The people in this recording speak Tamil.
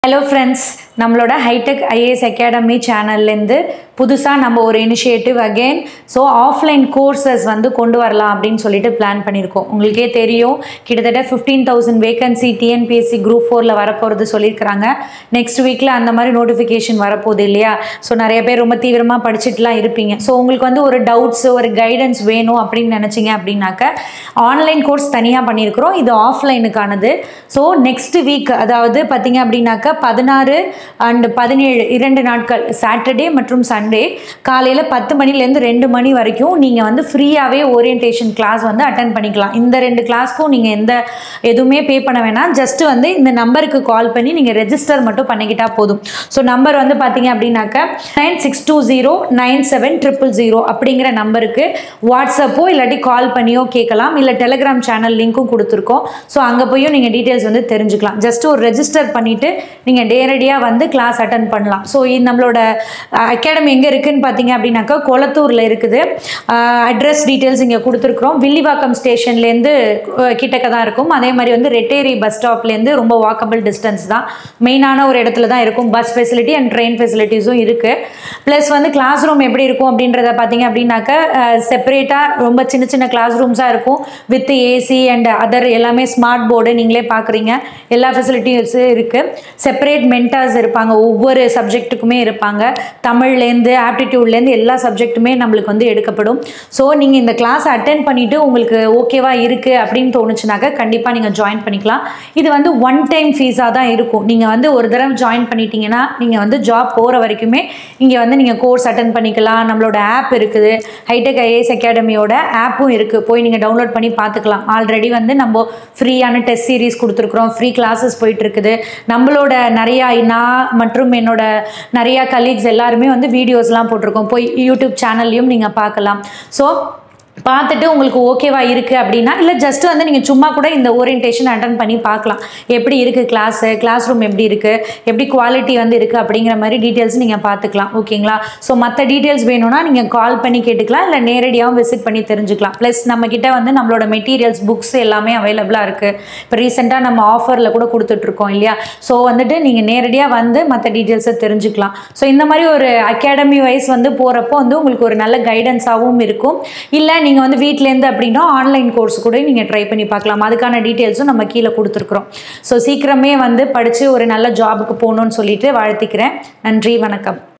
ஹலோ ஃப்ரெண்ட்ஸ் நம்மளோட ஹைடெக் ஐஏஎஸ் அகாடமி சேனல்லேருந்து புதுசாக நம்ம ஒரு initiative again so offline courses வந்து கொண்டு வரலாம் அப்படின்னு சொல்லிட்டு பிளான் பண்ணியிருக்கோம் உங்களுக்கே தெரியும் கிட்டத்தட்ட fifteen thousand vacancy TNPSC group ஃபோரில் வரப்போகிறது சொல்லியிருக்கிறாங்க நெக்ஸ்ட் வீக்கில் அந்த மாதிரி நோட்டிஃபிகேஷன் வரப்போகுது இல்லையா ஸோ நிறைய பேர் ரொம்ப தீவிரமாக படிச்சுட்டுலாம் இருப்பீங்க ஸோ உங்களுக்கு வந்து ஒரு டவுட்ஸ் ஒரு கைடன்ஸ் வேணும் அப்படின்னு நினச்சிங்க அப்படின்னாக்க ஆன்லைன் கோர்ஸ் தனியாக பண்ணியிருக்கிறோம் இது ஆஃப்லைனுக்கானது ஸோ நெக்ஸ்ட் வீக் அதாவது பார்த்தீங்க அப்படின்னாக்கா பதினாறு அண்ட் பதினேழு இரண்டு நாட்கள் சாட்டர்டே மற்றும் சண்டே காலையில் பத்து மணிலேருந்து ரெண்டு மணி வரைக்கும் நீங்கள் வந்து ஃப்ரீயாகவே ஓரியன்டேஷன் கிளாஸ் வந்து அட்டன் பண்ணிக்கலாம் இந்த ரெண்டு கிளாஸ்க்கும் நீங்கள் எந்த எதுவுமே பே பண்ண வேணாம் ஜஸ்ட் வந்து இந்த நம்பருக்கு கால் பண்ணி நீங்கள் ரெஜிஸ்டர் மட்டும் பண்ணிக்கிட்டா போதும் ஸோ நம்பர் வந்து பார்த்தீங்க அப்படின்னாக்கா nine six two zero nine seven triple zero அப்படிங்கிற நம்பருக்கு வாட்ஸ்அப்போ இல்லாட்டி கால் பண்ணியோ கேட்கலாம் இல்லை டெலிகிராம் சேனல் லிங்க்கும் கொடுத்துருக்கோம் ஸோ அங்கே போயும் நீங்கள் டீட்டெயில்ஸ் வந்து தெரிஞ்சுக்கலாம் ஜஸ்ட் ஒரு ரெஜிஸ்டர் பண்ணிவிட்டு நீங்கள் நேரடியாக வந்து கிளாஸ் அட்டன் பண்ணலாம் ஸோ இது நம்மளோட அகாடமி எங்கே இருக்குதுன்னு பார்த்தீங்க அப்படின்னாக்கா கொளத்தூரில் இருக்குது அட்ரஸ் டீட்டெயில்ஸ் இங்கே கொடுத்துருக்குறோம் வில்லிவாக்கம் ஸ்டேஷன்லேருந்து கிட்டக்க தான் இருக்கும் அதே மாதிரி வந்து ரெட்டேரி பஸ் ஸ்டாப்லேருந்து ரொம்ப வாக்கபிள் டிஸ்டன்ஸ் தான் மெயினான ஒரு இடத்துல தான் இருக்கும் பஸ் ஃபெசிலிட்டி அண்ட் ட்ரெயின் ஃபெசிலிட்டிஸும் இருக்குது ப்ளஸ் வந்து கிளாஸ் ரூம் எப்படி இருக்கும் அப்படின்றத பார்த்தீங்க அப்படின்னாக்கா செப்பரேட்டாக ரொம்ப சின்ன சின்ன கிளாஸ் ரூம்ஸாக இருக்கும் வித் ஏசி அண்ட் அதர் எல்லாமே ஸ்மார்ட் போர்டு நீங்களே பார்க்குறீங்க எல்லா ஃபெசிலிட்டிஸும் இருக்குது செப்பரேட் மென்டர்ஸ் இருப்பாங்க ஒவ்வொரு சப்ஜெக்ட்டுக்குமே இருப்பாங்க தமிழ்லேருந்து ஆப்டிடியூட்லேருந்து எல்லா சப்ஜெக்ட்டுமே நம்மளுக்கு வந்து எடுக்கப்படும் ஸோ நீங்கள் இந்த கிளாஸ் அட்டென்ட் பண்ணிவிட்டு உங்களுக்கு ஓகேவா இருக்குது அப்படின்னு தோணுச்சுனாக்கா கண்டிப்பாக நீங்கள் ஜாயின் பண்ணிக்கலாம் இது வந்து ஒன் டைம் ஃபீஸாக தான் இருக்கும் நீங்கள் வந்து ஒரு தடவை ஜாயின் பண்ணிட்டீங்கன்னா நீங்கள் வந்து ஜாப் போகிற வரைக்குமே இங்கே வந்து நீங்கள் கோர்ஸ் அட்டன் பண்ணிக்கலாம் நம்மளோட ஆப் இருக்குது ஹைடெக் ஐஏஎஸ் அகாடமியோட ஆப்பும் இருக்குது போய் நீங்கள் டவுன்லோட் பண்ணி பார்த்துக்கலாம் ஆல்ரெடி வந்து நம்ம ஃப்ரீயான டெஸ்ட் சீரீஸ் கொடுத்துருக்குறோம் ஃப்ரீ கிளாஸஸ் போயிட்டு இருக்குது நம்மளோட நிறையா நான் மற்றும் என்னோட நிறையா கலீக்ஸ் எல்லாருமே வந்து வீடியோஸ்லாம் போட்டிருக்கோம் போய் யூடியூப் சேனல்லையும் நீங்கள் பார்க்கலாம் ஸோ பார்த்துட்டு உங்களுக்கு ஓகேவா இருக்குது அப்படின்னா இல்லை ஜஸ்ட் வந்து நீங்கள் சும்மா கூட இந்த ஓரியன்டேஷன் அட்டன் பண்ணி பார்க்கலாம் எப்படி இருக்குது கிளாஸு கிளாஸ் ரூம் எப்படி இருக்குது எப்படி குவாலிட்டி வந்து இருக்குது அப்படிங்கிற மாதிரி டீட்டெயில்ஸ் நீங்கள் பார்த்துக்கலாம் ஓகேங்களா ஸோ மற்ற டீட்டெயில்ஸ் வேணும்னா நீங்கள் கால் பண்ணி கேட்டுக்கலாம் இல்லை நேரடியாகவும் விசிட் பண்ணி தெரிஞ்சுக்கலாம் ப்ளஸ் நம்மக்கிட்ட வந்து நம்மளோட மெட்டீரியல்ஸ் புக்ஸ் எல்லாமே அவைலபிளாக இருக்குது இப்போ ரீசெண்டாக நம்ம ஆஃபரில் கூட கொடுத்துட்ருக்கோம் இல்லையா ஸோ வந்துட்டு நீங்கள் நேரடியாக வந்து மற்ற டீட்டெயில்ஸை தெரிஞ்சுக்கலாம் ஸோ இந்த மாதிரி ஒரு அகாடமி வைஸ் வந்து போகிறப்போ வந்து உங்களுக்கு ஒரு நல்ல கைடன்ஸாகவும் இருக்கும் இல்லை நீங்கள் வந்து வீட்டிலேருந்து அப்படின்னா ஆன்லைன் கோர்ஸ் கூட நீங்கள் ட்ரை பண்ணி பார்க்கலாம் அதுக்கான டீட்டெயில்ஸும் நம்ம கீழே கொடுத்துருக்குறோம் ஸோ சீக்கிரமே வந்து படித்து ஒரு நல்ல ஜாபுக்கு போகணுன்னு சொல்லிட்டு வாழ்த்திக்கிறேன் நன்றி வணக்கம்